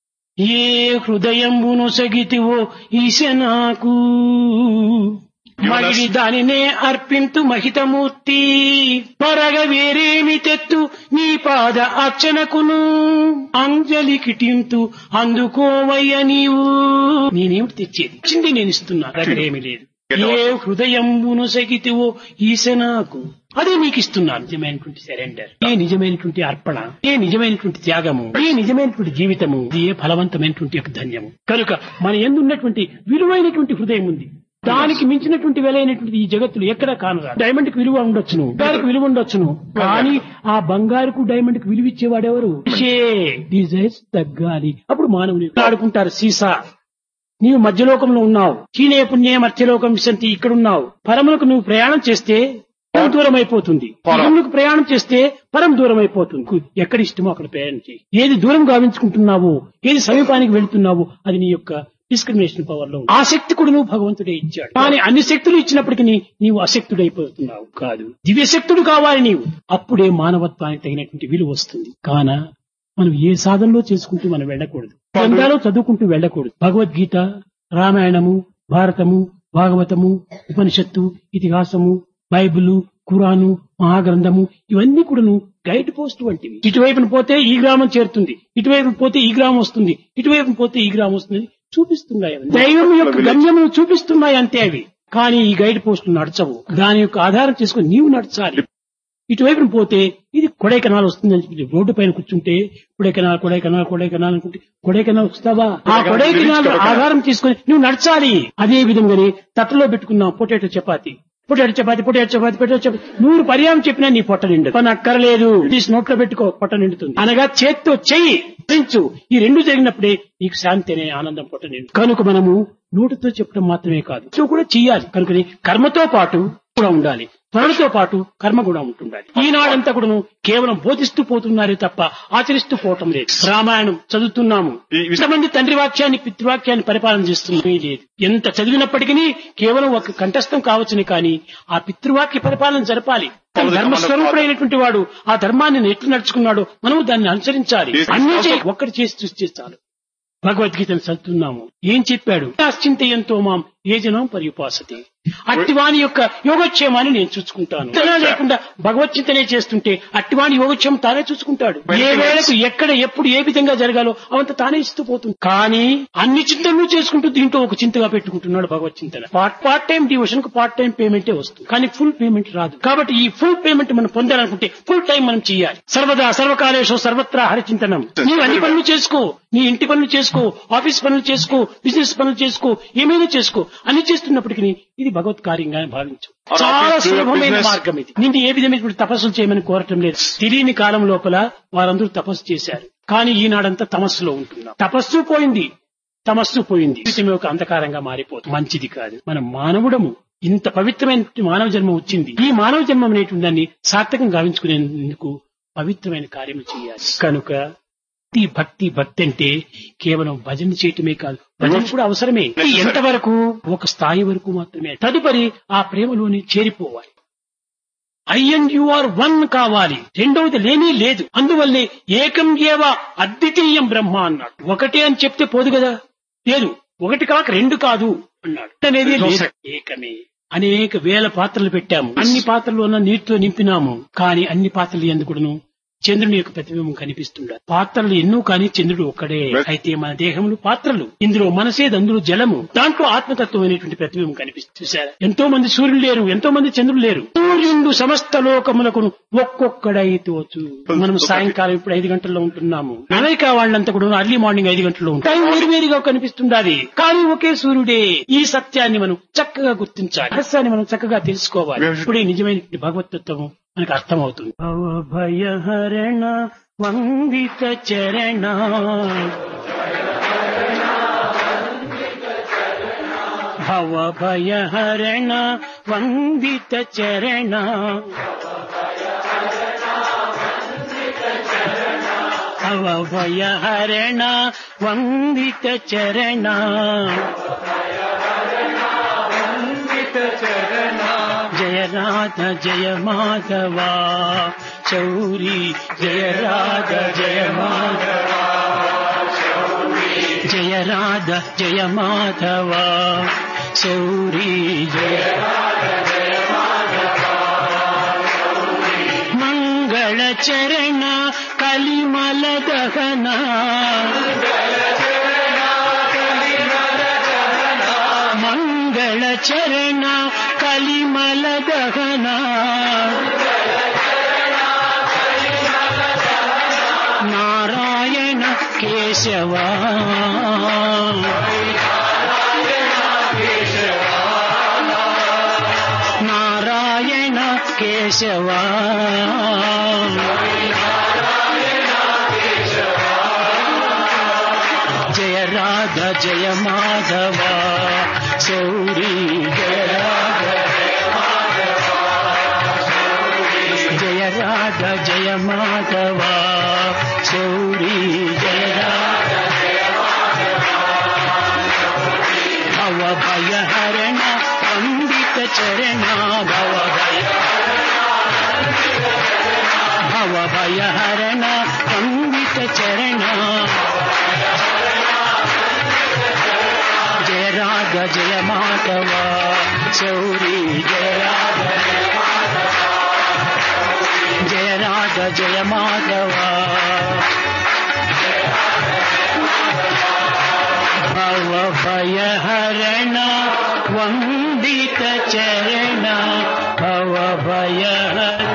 ఏ హృదయంబును సగితివో ఈశ నాకు మగిడి దానినే అర్పింతు మహితమూర్తి పరగ వేరేమి తెత్తు నీ పాద అర్చనకును అంజలి కిటింతు అందుకోవయ్య నీవు నేనేమిటి తెచ్చేది వచ్చింది నేను ఇస్తున్నా రగడేమి లేదు ఏ హృదయంబును సగితివో ఈశ నాకు అదే నీకు ఇస్తున్నాను నిజమైనటువంటి సరెండర్ ఏ నిజమైనటువంటి అర్పణ ఏ నిజమైనటువంటి త్యాగము ఏ నిజమైనటువంటి జీవితము ఇది ఏ ఫలవంతమైనటువంటి యొక్క ధన్యము కనుక మన ఎందు ఉన్నటువంటి విలువైనటువంటి హృదయం ఉంది దానికి మించినటువంటి విలువైనటువంటి ఈ జగత్తులు ఎక్కడా కానరా డైమండ్ కి విలువ ఉండొచ్చును బంగారుకు విలువ ఉండొచ్చును కానీ ఆ బంగారుకు డైమండ్ కు విలువ ఇచ్చేవాడెవరు డిజైర్స్ తగ్గాలి అప్పుడు మానవుని ఆడుకుంటారు సీసా నీవు మధ్యలోకంలో ఉన్నావు చీనే పుణ్యే మధ్యలోకం విశంతి ఇక్కడున్నావు పరములకు నువ్వు ప్రయాణం చేస్తే పరం దూరం అయిపోతుంది పరములకు ప్రయాణం చేస్తే పరం దూరం అయిపోతుంది ఎక్కడ ఇష్టమో అక్కడ ప్రయాణం చేయి ఏది దూరం గావించుకుంటున్నావో ఏది సమీపానికి వెళ్తున్నావో అది నీ యొక్క డిస్క్రిమినేషన్ పవర్ లో ఉంది. ఆ శక్తి కూడా నువ్వు భగవంతుడే ఇచ్చాడు కానీ అన్ని శక్తులు ఇచ్చినప్పటికీ నీవు అశక్తుడైపోతున్నావు కాదు దివ్య శక్తుడు కావాలి నీవు అప్పుడే మానవత్వానికి తగినటువంటి విలువ వస్తుంది కాన మనం ఏ సాధనలో చేసుకుంటూ మనం వెళ్ళకూడదు గ్రంథాలు చదువుకుంటూ వెళ్ళకూడదు భగవద్గీత రామాయణము భారతము భాగవతము ఉపనిషత్తు ఇతిహాసము బైబిల్ ఖురాను మహాగ్రంథము ఇవన్నీ కూడాను గైడ్ పోస్ట్ వంటివి ఇటువైపున పోతే ఈ గ్రామం చేరుతుంది ఇటువైపు పోతే ఈ గ్రామం వస్తుంది ఇటువైపు పోతే ఈ గ్రామం వస్తుంది చూపిస్తున్నాయి అవన్నీ. దైవం యొక్క గమ్యమును చూపిస్తున్నాయి అంతే అవి కానీ ఈ గైడ్ పోస్ట్ నడచవు దాని యొక్క ఆధారం చేసుకుని నీవు నడచాలి ఇటువైపున పోతే ఇది కొడైకెనాల్ వస్తుందని చెప్పి రోడ్డు పైన కూర్చుంటే కొడైకెనాల్ కొడైకెనాల్ కొడైకెనాల్ అనుకుంటే కొడైకెనాల్ వస్తావా ఆ కొడైకెనాల్ ఆధారం తీసుకొని నువ్వు నడచాలి అదే విధంగానే తట్టలో పెట్టుకున్నావు పొటాటో చపాతి పొటాటో చపాతి పొటాటో చపాతి పొటాటో చపాతి నూరు పర్యాయం చెప్పినా నీ పొట్ట నిండు పని అక్కర్లేదు తీసి నోట్లో పెట్టుకో పొట్ట నిండుతుంది అనగా చేత్తో చెయ్యి ధరించు ఈ రెండు జరిగినప్పుడే నీకు శాంతి అనే ఆనందం పొట్ట నిండు కనుక మనము నోటితో చెప్పడం మాత్రమే కాదు ఇది కూడా చెయ్యాలి కనుకని కర్మతో పాటు కూడా ఉండాలి త్వరతో పాటు కర్మ కూడా ఉంటుండాలి ఈనాడంతా కూడాను కేవలం బోధిస్తూ పోతున్నారే తప్ప ఆచరిస్తూ పోవటం లేదు రామాయణం చదువుతున్నాము ఈ- ఇంతమంది తండ్రి వాక్యాన్ని పితృవాక్యాన్ని పరిపాలన చేస్తుంది లేదు ఎంత చదివినప్పటికీ కేవలం ఒక కంఠస్థం కావచ్చుని కానీ ఆ పితృవాక్య పరిపాలన జరపాలి తన ధర్మస్వరూపుడైనటువంటి వాడు ఆ ధర్మాన్ని ఎట్లు నడుచుకున్నాడో మనము దాన్ని అనుసరించాలి Yes. అన్ని చేయి ఒక్కటి చేసి చూస్తే చాలు భగవద్గీతను చదువుతున్నాము ఏం చెప్పాడు చింతయంతో మాం ఏ జనం పరిపాసతి అట్టివాని యొక్క యోగక్షేమాన్ని నేను చూసుకుంటాను ఇంతలా లేకుండా భగవద్చింతనే చేస్తుంటే అట్టివాని యోగక్షేమం తానే చూసుకుంటాడు ఏ వేళకు ఎక్కడ ఎప్పుడు ఏ విధంగా జరగాలో అవంత తానే ఇస్తూ పోతుంది కానీ అన్ని చింతలు చేసుకుంటూ దీంట్లో ఒక చింతగా పెట్టుకుంటున్నాడు భగవత్ చింతన పార్ట్ పార్ట్ టైం డివోషన్ కు పార్ట్ టైం పేమెంటే వస్తుంది కానీ ఫుల్ పేమెంట్ రాదు కాబట్టి ఈ ఫుల్ పేమెంట్ మనం పొందాలనుకుంటే ఫుల్ టైం మనం చేయాలి సర్వదా సర్వకాలేశం సర్వత్రా హరిచింతనం నీవు అన్ని పనులు చేసుకో నీ ఇంటి పనులు చేసుకో ఆఫీస్ పనులు చేసుకో బిజినెస్ పనులు చేసుకో ఏమైనా చేసుకో అన్ని చేస్తున్నప్పటికీ ఇది భగవత్ కార్యంగా భావించు Or చాలా office, do your సులభమైన business. మార్గం ఇది నిన్ను ఏ విధమైన తపస్సులు చేయమని కోరటం లేదు తెలియని కాలం లోపల వారందరూ తపస్సు చేశారు కానీ ఈనాడంతా తమస్సులో ఉంటున్నాం తపస్సు పోయింది తమస్సు పోయింది జీవితం ఒక అంధకారంగా మారిపోతుంది మంచిది కాదు మన మానవుడము ఇంత పవిత్రమైన మానవ జన్మ వచ్చింది ఈ మానవ జన్మం అనేటువంటి దాన్ని సార్థకం గావించుకునేందుకు పవిత్రమైన కార్యము చేయాలి కనుక భక్తి భక్తి భక్తి అంటే కేవలం భజన చేయటమే కాదు భజన కూడా అవసరమే ఇది ఎంతవరకు ఒక స్థాయి వరకు మాత్రమే తదుపరి ఆ ప్రేమలోని చేరిపోవాలి I and you are one కావాలి రెండవది లేనే లేదు అందువల్లే ఏకం ఏవ అద్వితీయం బ్రహ్మ అన్నాడు ఒకటే అని చెప్తే పోదు కదా లేదు ఒకటి కాక రెండు కాదు అన్నాడు అనేది లేదు. ఏకమే అనేక వేల పాత్రలు పెట్టాము అన్ని పాత్రలు ఉన్న నీటితో నింపినాము కానీ అన్ని పాత్రలు ఎందుకును చంద్రుని యొక్క ప్రతిబింబం కనిపిస్తుండ పాత్రలు ఎన్నో కానీ చంద్రుడు ఒక్కడే అయితే మన దేహములు పాత్రలు ఇందులో మనసే అందులో జలము దాంట్లో ఆత్మతత్వం అనేటువంటి ప్రతిబింబం కనిపిస్తుంది చూసారా ఎంతో మంది సూర్యులు లేరు ఎంతో మంది చంద్రులు లేరు సూర్యుడు సమస్త లోకములకు ఒక్కొక్కడై తోచు మనం సాయంకాలం ఇప్పుడు ఐదు గంటల్లో ఉంటున్నాము అమెరికా వాళ్ళంతా కూడా అర్లీ మార్నింగ్ ఐదు గంటల్లో ఉంటారు టైం వేరువేరుగా కనిపిస్తుండాలి కానీ ఒకే సూర్యుడే ఈ సత్యాన్ని మనం చక్కగా గుర్తించాలి రహస్యాన్ని మనం చక్కగా తెలుసుకోవాలి ఇప్పుడే నిజమైన భగవతత్వం మనకు అర్థమవుతుంది భయహరణ వందిత చరణ భవ భయహరణ వందిత చరణ భవ భయహరణ వందిత చరణ జయ రాధ జయ మాధవ చౌరీ జయ రాధ జయ మాధవ జయ రాధ జయ మాధవ చౌరీ జయ మంగళ చరణ కలిమల దహన మంగళ చరణ కలిమల దహన నారాయణ కేశవ నారాయణ కేశవ జయ రాధ జయ మాధవ సౌరీ జయ రాధ జయ రాధ జయ మాధవ సౌరీ జయ రాధ చరణ భవ భయ భవ భయ హరణ వందిత చరణ జయ రాగ జయ మాధవ చౌరీ జయ రాగ జయ రాగ జయ మాధవ భవ భయ హరణ వందిత చరణ భవ భయ హర